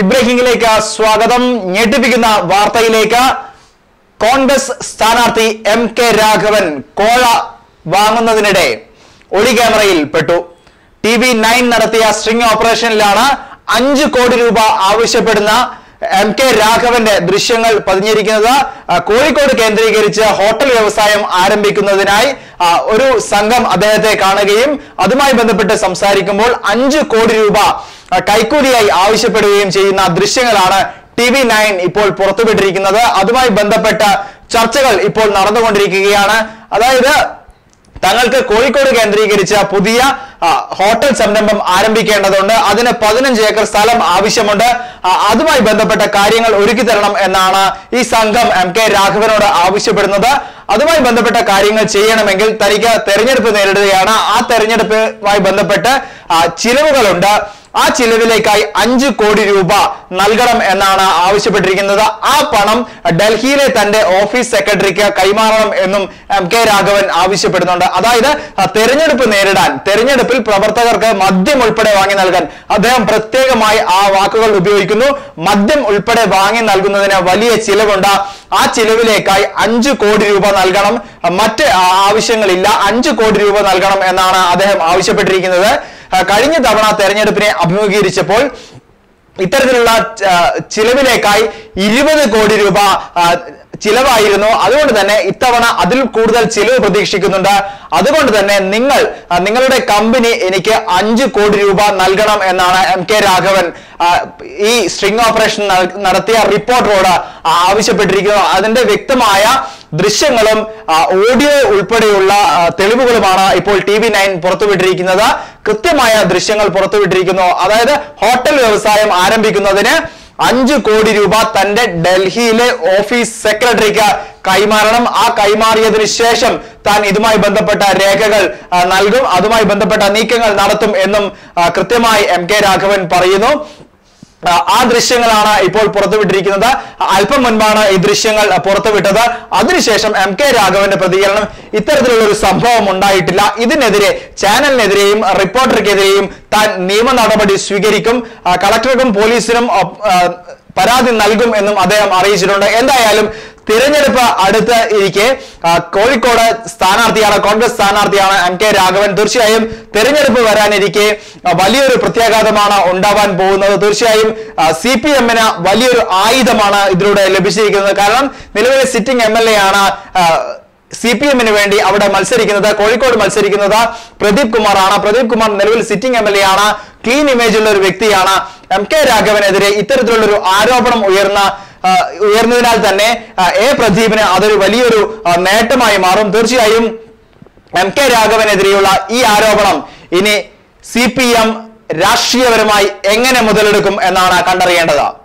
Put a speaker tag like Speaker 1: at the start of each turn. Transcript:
Speaker 1: big ബ്രേക്കിംഗിലേക്ക് സ്വാഗതം ഞെട്ടിപ്പിക്കുന്ന വാർത്തയിലേക്ക് കോൺഗ്രസ് സ്ഥാനാർത്ഥി എം കെ രാഘവൻ കോഴ വാങ്ങുന്നതിനിടെ ഒളി ക്യാമറയിൽ പെട്ടു ടി വി നയൻ നടത്തിയ സ്ട്രിംഗ് ഓപ്പറേഷനിലാണ് അഞ്ച് കോടി രൂപ ആവശ്യപ്പെടുന്ന എം കെ രാഘവന്റെ ദൃശ്യങ്ങൾ പതിഞ്ഞിരിക്കുന്നത് ആ, കോഴിക്കോട് കേന്ദ്രീകരിച്ച് ഹോട്ടൽ വ്യവസായം ആരംഭിക്കുന്നതിനായി ആ, ഒരു സംഘം അദ്ദേഹത്തെ കാണുകയും അതുമായി ബന്ധപ്പെട്ട് സംസാരിക്കുമ്പോൾ അഞ്ച് കോടി രൂപ ആ, കൈക്കൂലിയായി ആവശ്യപ്പെടുകയും ചെയ്യുന്ന ദൃശ്യങ്ങളാണ് ടി വി നയൻ ഇപ്പോൾ പുറത്തുവിട്ടിരിക്കുന്നത് അതുമായി ബന്ധപ്പെട്ട ചർച്ചകൾ ഇപ്പോൾ നടന്നുകൊണ്ടിരിക്കുകയാണ് അതായത് തങ്ങൾക്ക് കോഴിക്കോട് കേന്ദ്രീകരിച്ച പുതിയ ആ, ഹോട്ടൽ സംരംഭം ആരംഭിക്കേണ്ടതുണ്ട് അതിന് പതിനഞ്ച് ഏക്കർ സ്ഥലം ആവശ്യമുണ്ട് ആ, അതുമായി ബന്ധപ്പെട്ട കാര്യങ്ങൾ ഒരുക്കി തരണം എന്നാണ് ഈ സംഘം എം കെ രാഘവനോട് ആവശ്യപ്പെടുന്നത് അതുമായി ബന്ധപ്പെട്ട കാര്യങ്ങൾ ചെയ്യണമെങ്കിൽ തനിക്ക് തെരഞ്ഞെടുപ്പ് നേരിടുകയാണ് ആ തെരഞ്ഞെടുപ്പുമായി ബന്ധപ്പെട്ട് ആ, ചിലവുകളുണ്ട് ആ ചിലവിലേക്കായി അഞ്ച് കോടി രൂപ നൽകണം എന്നാണ് ആവശ്യപ്പെട്ടിരിക്കുന്നത് ആ പണം ഡൽഹിയിലെ തന്റെ ഓഫീസ് സെക്രട്ടറിക്ക് കൈമാറണം എന്നും എം കെ രാഘവൻ ആവശ്യപ്പെടുന്നുണ്ട് അതായത് ആ, തെരഞ്ഞെടുപ്പ് നേരിടാൻ തെരഞ്ഞെടുപ്പിൽ പ്രവർത്തകർക്ക് മദ്യം ഉൾപ്പെടെ വാങ്ങി നൽകാൻ അദ്ദേഹം പ്രത്യേകമായി ആ വാക്കുകൾ ഉപയോഗിക്കുന്നു മദ്യം ഉൾപ്പെടെ വാങ്ങി നൽകുന്നതിന് വലിയ ചിലവുണ്ട് ആ ചിലവിലേക്കായി അഞ്ച് കോടി രൂപ നൽകണം മറ്റ് ആ, ആവശ്യങ്ങളില്ല അഞ്ച് കോടി രൂപ നൽകണം എന്നാണ് അദ്ദേഹം ആവശ്യപ്പെട്ടിരിക്കുന്നത് ആ, കഴിഞ്ഞ തവണ തെരഞ്ഞെടുപ്പിനെ അഭിമുഖീകരിച്ചപ്പോൾ ഇത്തരത്തിലുള്ള ആ, ചിലവിലേക്കായി ഇരുപത് കോടി രൂപ ആ, ചിലവായിരുന്നു അതുകൊണ്ട് തന്നെ ഇത്തവണ അതിൽ കൂടുതൽ ചിലവ് പ്രതീക്ഷിക്കുന്നുണ്ട് അതുകൊണ്ട് തന്നെ നിങ്ങൾ ആ, നിങ്ങളുടെ കമ്പനി എനിക്ക് അഞ്ച് കോടി രൂപ നൽകണം എന്നാണ് എം കെ രാഘവൻ ആ, ഈ സ്ട്രിംഗ് ഓപ്പറേഷൻ നട- നടത്തിയ റിപ്പോർട്ടറോട് ആവശ്യപ്പെട്ടിരിക്കുന്നത് അതിന്റെ വ്യക്തമായ ദൃശ്യങ്ങളും ആ, ഓഡിയോ ഉൾപ്പെടെയുള്ള ആ, തെളിവുകളുമാണ് ഇപ്പോൾ ടി വി നയൻ പുറത്തുവിട്ടിരിക്കുന്നത് കൃത്യമായ ദൃശ്യങ്ങൾ പുറത്തുവിട്ടിരിക്കുന്നു അതായത് ഹോട്ടൽ വ്യവസായം ആരംഭിക്കുന്നതിന് അഞ്ച് കോടി രൂപ തന്റെ ഡൽഹിയിലെ ഓഫീസ് സെക്രട്ടറിക്ക് കൈമാറണം ആ കൈമാറിയതിനു ശേഷം താൻ ഇതുമായി ബന്ധപ്പെട്ട രേഖകൾ ആ, നൽകും അതുമായി ബന്ധപ്പെട്ട നീക്കങ്ങൾ നടത്തും എന്നും ആ, കൃത്യമായി എം കെ രാഘവൻ പറയുന്നു ആ, ആ ദൃശ്യങ്ങളാണ് ഇപ്പോൾ പുറത്തുവിട്ടിരിക്കുന്നത് അല്പം മുൻപാണ് ഈ ദൃശ്യങ്ങൾ പുറത്തുവിട്ടത് അതിനുശേഷം എം കെ രാഘവന്റെ പ്രതികരണം ഇത്തരത്തിലുള്ള ഒരു സംഭവം ഉണ്ടായിട്ടില്ല ഇതിനെതിരെ ചാനലിനെതിരെയും റിപ്പോർട്ടർക്കെതിരെയും താൻ നിയമ നടപടി സ്വീകരിക്കും ആ, കളക്ടർക്കും പോലീസിനും ഒപ്പ്- ആ, പരാതി നൽകും എന്നും അദ്ദേഹം അറിയിച്ചിട്ടുണ്ട് എന്തായാലും തിരഞ്ഞെടുപ്പ് അടുത്ത് ഇരിക്കെ ആ, കോഴിക്കോട് സ്ഥാനാർത്ഥിയാണ് കോൺഗ്രസ് സ്ഥാനാർത്ഥിയാണ് എം കെ രാഘവൻ തീർച്ചയായും തിരഞ്ഞെടുപ്പ് വരാനിരിക്കെ ആ, വലിയൊരു പ്രത്യാഘാതമാണ് ഉണ്ടാവാൻ പോകുന്നത് തീർച്ചയായും സി പി എമ്മിന് വലിയൊരു ആയുധമാണ് ഇതിലൂടെ ലഭിച്ചിരിക്കുന്നത് കാരണം നിലവിലെ സിറ്റിംഗ് എം എൽ എ ആണ് ആ, സി പി എമ്മിന് വേണ്ടി അവിടെ മത്സരിക്കുന്നത് കോഴിക്കോട് മത്സരിക്കുന്നത് പ്രദീപ് കുമാർ ആണ് പ്രദീപ് കുമാർ നിലവിൽ സിറ്റിംഗ് എം എൽ എ ആണ് ക്ലീൻ ഇമേജ് ഉള്ള ഒരു വ്യക്തിയാണ് എം കെ രാഘവനെതിരെ ഇത്തരത്തിലുള്ള ഒരു ആരോപണം ഉയർന്ന ആ, ഉയർന്നതിനാൽ തന്നെ ആ, എ പ്രദീപിന് അതൊരു വലിയൊരു ആ, നേട്ടമായി മാറും തീർച്ചയായും എം കെ രാഘവനെതിരെയുള്ള ഈ ആരോപണം ഇനി സി പി എം രാഷ്ട്രീയപരമായി എങ്ങനെ മുതലെടുക്കും എന്നാണ് കണ്ടറിയേണ്ടത്